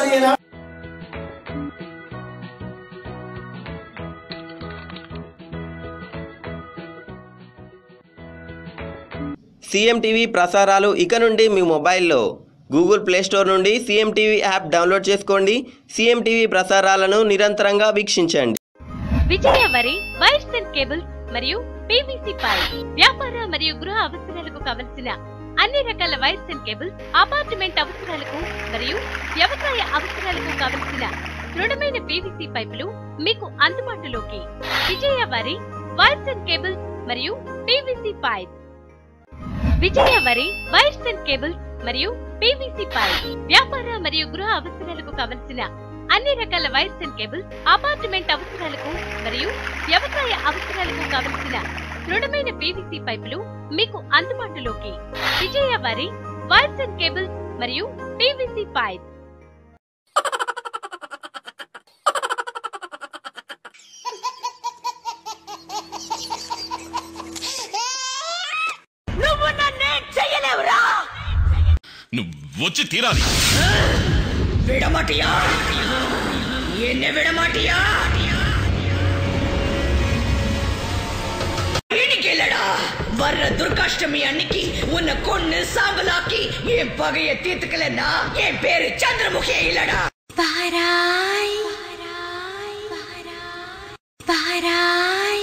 పదిహేను CM TV ప్రసారాలు ఇక నుండి మీ మొబైల్లో గూగుల్ ప్లే స్టోర్ నుండి సీఎం టీవీ యాప్ డౌన్లోడ్ చేసుకోండి సీఎం టీవీ ప్రసారాలను నిరంతరంగా వీక్షించండి Vijaya Vari wires and cables మరియు పీవీసీ పైప్ వ్యాపార మరియు గృహ అవసరాలకు కావలసిన అన్ని రకాల వైర్స్ అండ్ కేబుల్స్ అపార్ట్మెంట్ అవసరాలకు మరియు వ్యవసాయ అవసరాలకు కావలసిన దృఢమైన పీవీసీ పైపులు మీకు అందుబాటులోకి Vijaya Vari wires and cables మరియు PVC pipe Vijaya Vari wires and cables మరియు పీవీసీ పైప్ వ్యాపార మరియు గృహ అవసరాలకు కావలసిన అన్ని రకాల వైర్స్ అండ్ కేబుల్స్ అపార్ట్మెంట్ అవసరాలకు మరియు వ్యవసాయ అవసరాలకు కావలసిన దృఢమైన పీవీసీ పైపులు మీకు అందుబాటులోకి Vijaya Vari wires and cables మరియు పీవీసీ పైప్ నువ్వు నన్నేం చెయ్యలేవురా నువ్వు వచ్చి తీరాలి విడమటియా என்ன விடமாட்டியா இடிக்கலடா வர்ற துர்காஷ்டமி அன்னைக்கு உன்னை கொன்னு சாம்பலாக்கி என் பகைய தீர்த்துக்கலன்னா என் பேரு சந்திரமுகியே இல்லடா பாராய் பாராய்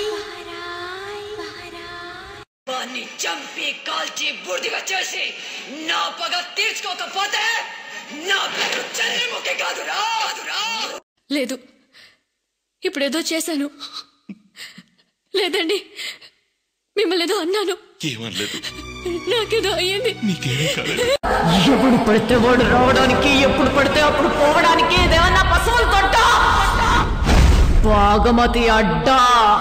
వాణ్ణి చంపి కాల్చి బుడిగా చేసి నా పగ తీర్చుకోకపోతే నా పేరు చంద్రముఖి కాదురా కాదురా లేదు ఇప్పుడేదో చేశాను లేదండి మిమ్మల్ని ఏదో అన్నాను ఏమనలేదు నాకేదో అయ్యింది నీకేమీ కాలేదు ఎప్పుడు పడితే వాడు రావడానికి ఎప్పుడు పడితే అప్పుడు పోవడానికి ఇదేమన్నా పశువులు కొట్ట బాగమతి అడ్డా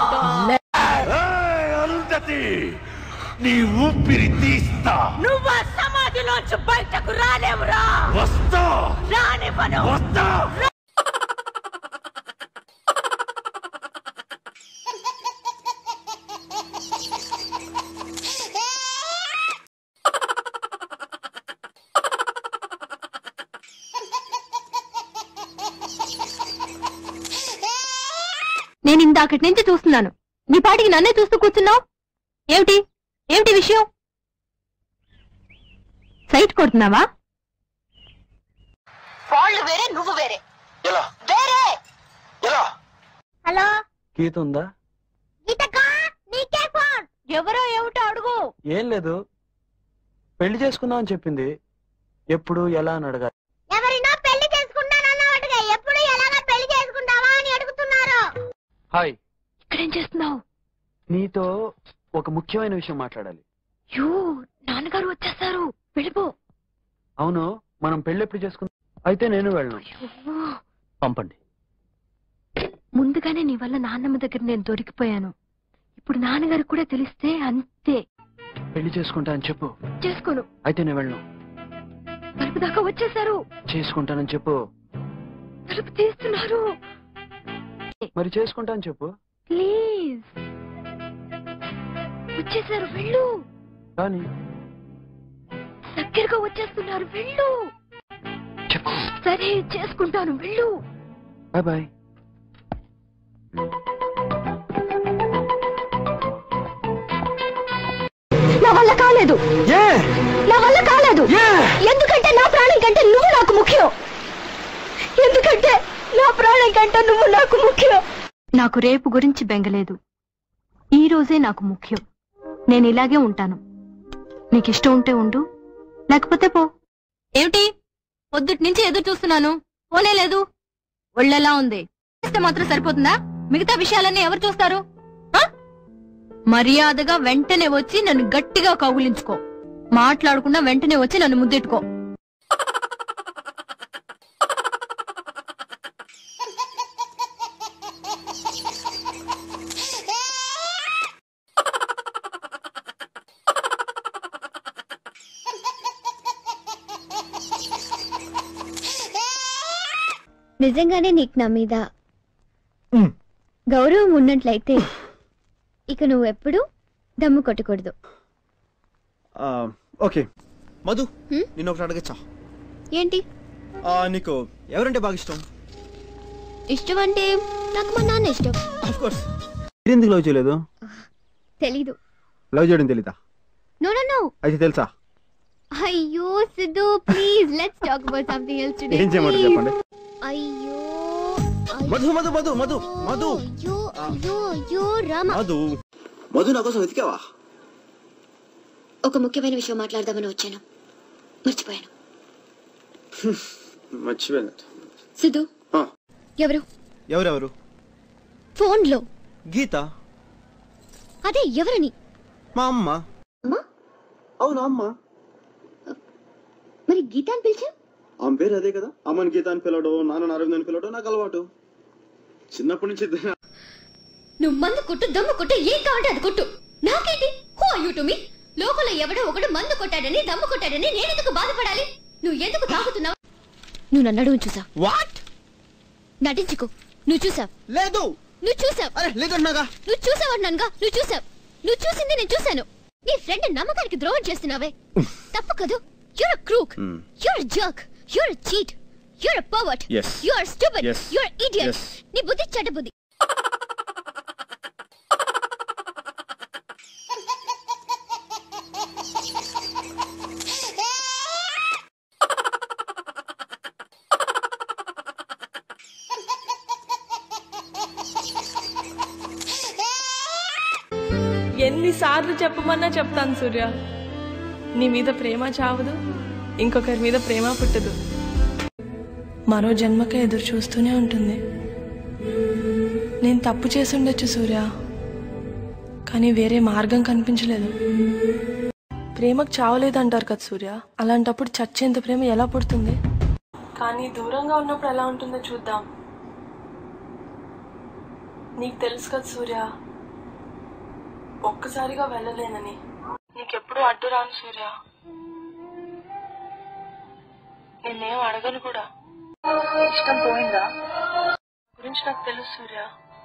నీ ఊపిరి తీస్తా నువ్వు ఆ సమాధిలోంచి బయటకు రాలేవురా వస్తా రానివ్వను వస్తా నేను ఇందాకటి నుంచి చూస్తున్నాను నీ పాటికి నన్నే చూస్తూ కూర్చున్నావు ఏమిటి ఏమిటి విషయం సైట్ కొడుతున్నావా వాళ్ళు వేరే నువ్వు వేరే ఎలా వేరే ఎలా హలో గీత ఉందా గీతకా నీకే ఫోన్ ఎవరో ఏమిటో అడుగు ఏం లేదు పెళ్లి చేసుకుందాం అని చెప్పింది ఎప్పుడు ఎలా అని అడగాలి ఎవరినో పెళ్లి చేసుకుంటానన్నట్టుగా ఎప్పుడు ఎలాగా పెళ్లి చేసుకుంటావా అని అడుగుతున్నారు హాయ్ ఇక్కడేం చేస్తున్నావు నీతో ఒక ముఖ్యమైన విషయం మాట్లాడాలి యూ నాన్నగారు వచ్చేస్తారు వెళ్ళిపో అవును మనం పెళ్లి ఎప్పుడు చేసుకుందాం అయితే నేను వెళ్ళను పంపండి ముందుగానే నీ వల్ల నాన్నమ్మ దగ్గర నేను దొరికిపోయాను ఇప్పుడు నాన్నగారికి కూడా తెలిస్తే అంతే పెళ్లి చేసుకుంటా అని చెప్పు చేసుకోను అయితే నేను వెళ్ళను తలుపు దాకా వచ్చేసారు చేసుకుంటానని చెప్పు తలుపు తీస్తున్నారు మరి చేసుకుంటా అని చెప్పు ప్లీజ్ వచ్చేసారు వెళ్ళు కానీ దగ్గరగా వచ్చేస్తున్నారు వెళ్ళు చెప్పు సరే చేసుకుంటాను వెళ్ళు బాయ్ బాయ్ నా వల్ల కాలేదు ఏ నా వల్ల కాలేదు ఏ ఎందుకంటే నా ప్రాణం కంటే నువ్వు నాకు ముఖ్యం ఎందుకంటే నా ప్రాణం కంటే నువ్వు నాకు ముఖ్యం నాకు రేపు గురించి బెంగలేదు ఈ రోజే నాకు ముఖ్యం నేను ఇలాగే ఉంటాను నీకు ఇష్టం ఉంటే ఉండు లేకపోతే పో ఏమిటి పొద్దుటి నుంచి ఎదురు చూస్తున్నాను పోనే లేదు ఒళ్ళెలా ఉంది చేస్తే మాత్రం సరిపోతుందా మిగతా విషయాలన్నీ ఎవరు చూస్తారు ఆ? మర్యాదగా వెంటనే వచ్చి నన్ను గట్టిగా కౌగులించుకో మాట్లాడకుండా వెంటనే వచ్చి నన్ను ముద్దెట్టుకో నిజంగానే నీకు నా మీద గౌరవం ఉన్నట్లయితే ఇక నువ్వు ఎప్పుడు దమ్ము కొట్టకూడదు ఓకే మధు హ్మ్? నిన్న ఒకటి అడగచ్చా ఏంటి నీకు ఎవరంటే బాగా ఇష్టం ఇష్టం అంటే నాకు మా నాన్న ఇష్టం ఆఫ్ కోర్స్ ఎందుకు లవ్ చేయలేదు తెలీదు లవ్ చేయడం తెలీదా నో నో నో అయితే తెలుసా అయ్యో Siddhu please let's talk about something else today ఏం చేయమంటారు చెప్పండి అయ్యో మధు మధు మధు మధు మధు అయ్యో అయ్యో అయ్యో రామ మధు మధు నా కోసం వెతికావా ఒక ముఖ్యమైన విషయం మాట్లాడదామని వచ్చాను మర్చిపోయాను మర్చిపోయింది సిద్ధు ఎవరు ఎవరెవరు ఫోన్లో గీత అదే ఎవరని మా అమ్మ అమ్మా అవును అమ్మ మరి గీత అని పిలిచా ఆమె పేరు అదే కదా అమ్మని గీత అని పిలవడం నాన్న అరవింద్ అని పిలవడం నాకు అలవాటు చిన్నప్పటి నుంచి నువ్వు మందు కొట్టు దమ్ము కొట్టు ఏం కావాలంటే అది కొట్టు నాకేంటి హూ యూ టు మీ లోకంలో ఎవడో ఒకడు మందు కొట్టాడని దమ్ము కొట్టాడని నేనెందుకు బాధపడాలి నువ్వు ఎందుకు తాగుతున్నావు నువ్వు నన్ను అడుగు చూసావు వాట్ నటించుకో నువ్వు చూసావు లేదు నువ్వు చూసావు అరే లేదన్నాగా నువ్వు చూసావన్నానుగా నువ్వు చూసావు నువ్వు చూసింది నేను చూశాను నీ ఫ్రెండ్ నమ్మకానికి ద్రోహం చేస్తున్నావే తప్పు కదూ you're crook you're jerk you're cheat you're pervert Yes. You're stupid Yes. You're idiot Yes. నీ బుద్ధి చెడ్డ బుద్ధి ఎన్నిసార్లు చెప్పమన్నా చెప్తాను సూర్య నీ మీద ప్రేమ చావదు ఇంకొకరి మీద ప్రేమ పుట్టదు మరో జన్మకే ఎదురు చూస్తూనే ఉంటుంది నేను తప్పు చేసుండొచ్చు సూర్య కానీ వేరే మార్గం కనిపించలేదు ప్రేమకు చావలేదంటారు కదా సూర్య అలాంటప్పుడు చచ్చేంత ప్రేమ ఎలా పుడుతుంది కానీ దూరంగా ఉన్నప్పుడు ఎలా ఉంటుందో చూద్దాం నీకు తెలుసు కదా సూర్య ఒక్కసారిగా వెళ్ళలేనని నీకెప్పుడు అడ్డు రాను సూర్య నిన్నేం అడగను కూడా ఇష్టం పోయిందా గురించి నాకు తెలుసు సూర్య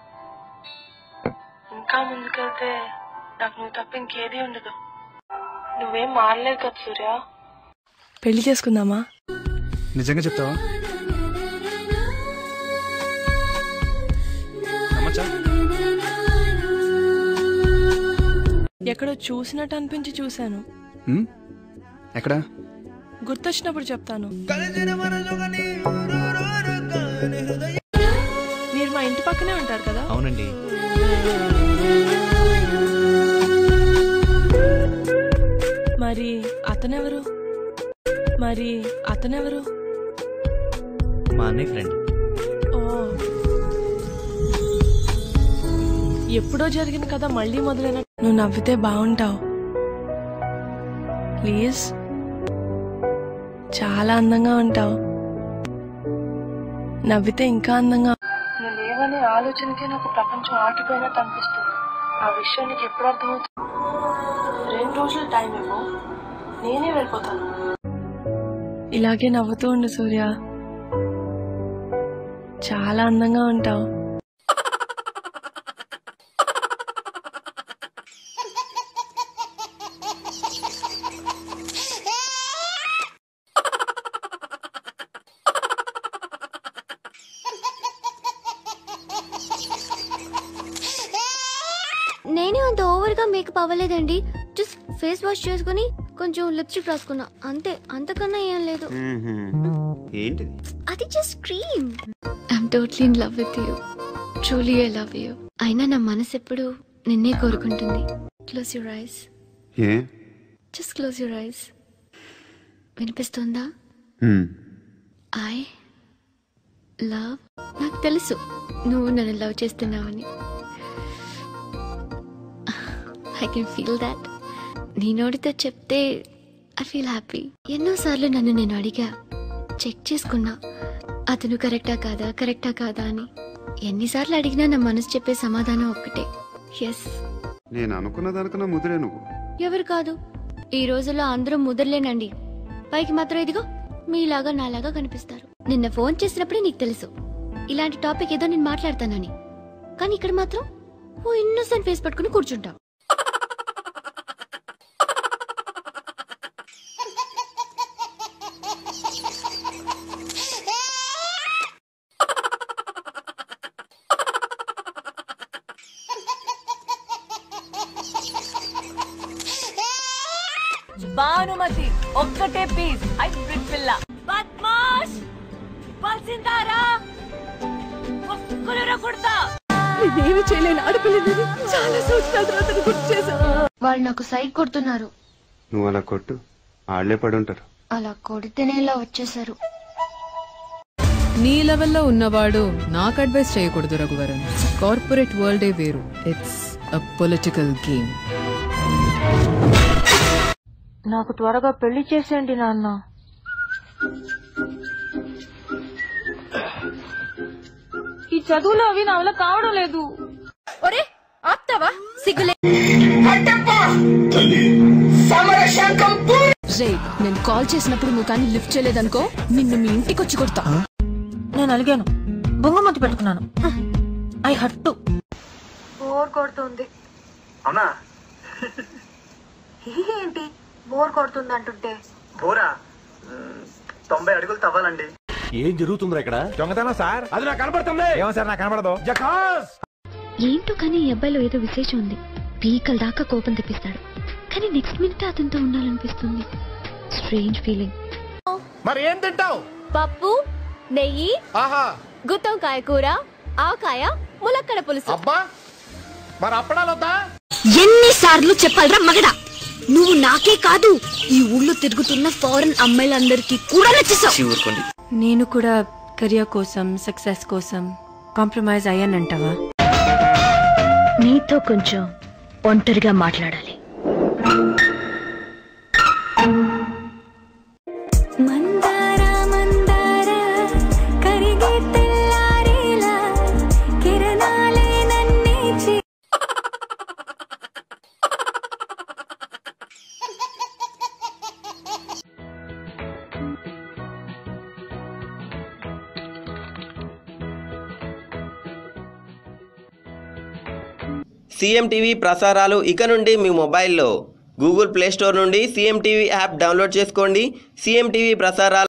ఇంకా ముందుకెళ్తే నాకు నువ్వు తప్ప ఇంకేది ఉండదు నువ్వేం మారలేదు కదా సూర్య పెళ్లి చేసుకుందామా నిజంగా చెప్తావా నమ్మచ్చా ఎక్కడో చూసినట్టు అనిపించి చూశాను ఉమ్? ఎక్కడా గుర్తొచ్చినప్పుడు చెప్తాను మీరు మా ఇంటి పక్కనే ఉంటారు కదా అవునండి మరి అతనెవరు మరి అతనెవరు మా అన్నయ్య ఫ్రెండ్ ఓ ఎప్పుడో జరిగిన కథ మళ్ళీ మొదలైన నువ్వు నవ్వితే బాగుంటావు ప్లీజ్ చాలా అందంగా ఉంటావు నవ్వితే ఇంకా అందంగా నువ్వు లేవనే ఆలోచనకే నాకు ప్రపంచం ఆటిపోయినట్టు అనిపిస్తుంది ఆ విషయం నీకు ఎప్పుడు అర్థమవుతుంది రెండు రోజులు టైం ఇవ్వు నేనే వెళ్ళిపోతాను ఇలాగే నవ్వుతూ ఉండు సూర్య చాలా అందంగా ఉంటావు నేనే అంత ఓవర్ గా మేకప్ అవ్వలేదండి జస్ట్ ఫేస్ వాష్ చేసుకుని కొంచెం లిప్స్టిక్ రాసుకున్నా అంతే అంతకన్నా ఏం లేదు ఏంటిది అది just cream I'm totally in love with you truly I love you అయినా నా మనసు ఎప్పుడు నిన్నే కోరుకుంటుంది క్లోజ్ యూర్ ఐస్ ఏ జస్ట్ క్లోజ్ యూర్ ఐస్ వినిపిస్తుందా ఐ లవ్ నాకు తెలుసు నువ్వు నన్ను లవ్ చేస్తున్నావని ఐ కెన్ ఫీల్ దాట్ నీ నోటితో చెప్తే ఐ ఫీల్ హ్యాపీ ఎన్నోసార్లు నన్ను నేను అడిగా చెక్ చేసుకున్నా అతను కరెక్టా కాదా కరెక్టా కాదా అని ఎన్నిసార్లు అడిగినా నా మనసు చెప్పే సమాధానం ఒక్కటే ఎస్ నేను అనుకున్న దానికన్నా ముదిరే నువ్వు ఎవరు కాదు ఈ రోజుల్లో అందరూ ముదరలేనండి పైకి మాత్రం ఇదిగో మీలాగా నాలాగా కనిపిస్తారు నిన్న ఫోన్ చేసినప్పుడే నీకు తెలుసు ఇలాంటి టాపిక్ ఏదో నేను మాట్లాడతానని కానీ ఇక్కడ మాత్రం ఓ ఇన్నోసెంట్ ఫేస్ పట్టుకుని కూర్చుంటావు భానుమతి ఒక్కటే పీస్ హైబ్రిడ్ పిల్ల బద్మాష్ బల్సిందారా ఒక్కరు కుడతా నేనేమి చేయలేని ఆడపిల్లని చాలా సంవత్సరాల తర్వాత గుర్తు చేశా వాళ్ళు నాకు సైక్ కొడుతున్నారు నువ్వు అలా కొట్టు ఆళ్లే పడుంటారు అలా కొడితేనే ఇలా వచ్చేసారు నీ లెవెల్లో ఉన్నవాడు నాకు అడ్వైస్ చేయకూడదు రఘువరన్ కార్పొరేట్ వరల్డే వేరు ఇట్స్ అ పొలిటికల్ గేమ్ నాకు త్వరగా పెళ్లి చేసేయండి నాన్న ఈ చదువులు అవి నా వల్ల కావడం లేదు ఒరే ఆప్తావా సిగ్గులే రే నేను కాల్ చేసినప్పుడు నువ్వు కానీ లిఫ్ట్ చేయలేదనుకో నిన్ను మీ ఇంటికి వచ్చి కొడతా నేను అలిగాను బొంగమతి పెట్టుకున్నాను ఐ హట్టు బోర్ కొడుతుంది అవునా ఏంటి బోర్ కొడుతుంది అంటుంటే బోరా మ్, తొంభై అడుగులు తవ్వాలండి ఏం జరుగుతుందిరా ఇక్కడ దొంగతనం సార్ అది నాకు కనబడుతుంది ఏమో సార్ నాకు కనబడదు జకాస్ ఏంటో కానీ ఈ అబ్బాయిలో ఏదో విశేషం ఉంది పీకల దాకా కోపం తెప్పిస్తాడు కానీ నెక్స్ట్ మినిట్ అతనితో ఉండాలనిపిస్తుంది స్ట్రేంజ్ ఫీలింగ్ మరి ఏం తింటావు పప్పు నెయ్యి ఆహా గుత్తొంకాయ కూర ఆవకాయ ములక్కడ పులుసు అబ్బా మరి అప్పడాలు వద్దా ఎన్నిసార్లు చెప్పాలరా మగడా నువ్వు నాకే కాదు ఈ ఊళ్ళో తిరుగుతున్న ఫారెన్ అమ్మాయిలందరికీ కూడా నచ్చేసావు నేను కూడా కెరియర్ కోసం సక్సెస్ కోసం కాంప్రమైజ్ అయ్యానంటావా నీతో కొంచెం ఒంటరిగా మాట్లాడాలి మందార మందార కరిగే తెల్లారేలా కిరణాలే నన్నే సీఎం టీవీ ప్రసారాలు ఇక నుండి మీ మొబైల్లో గూగుల్ ప్లే స్టోర్ నుండి సీఎం టీవీ యాప్ డౌన్లోడ్ చేసుకోండి సీఎం టీవీ ప్రసారాలు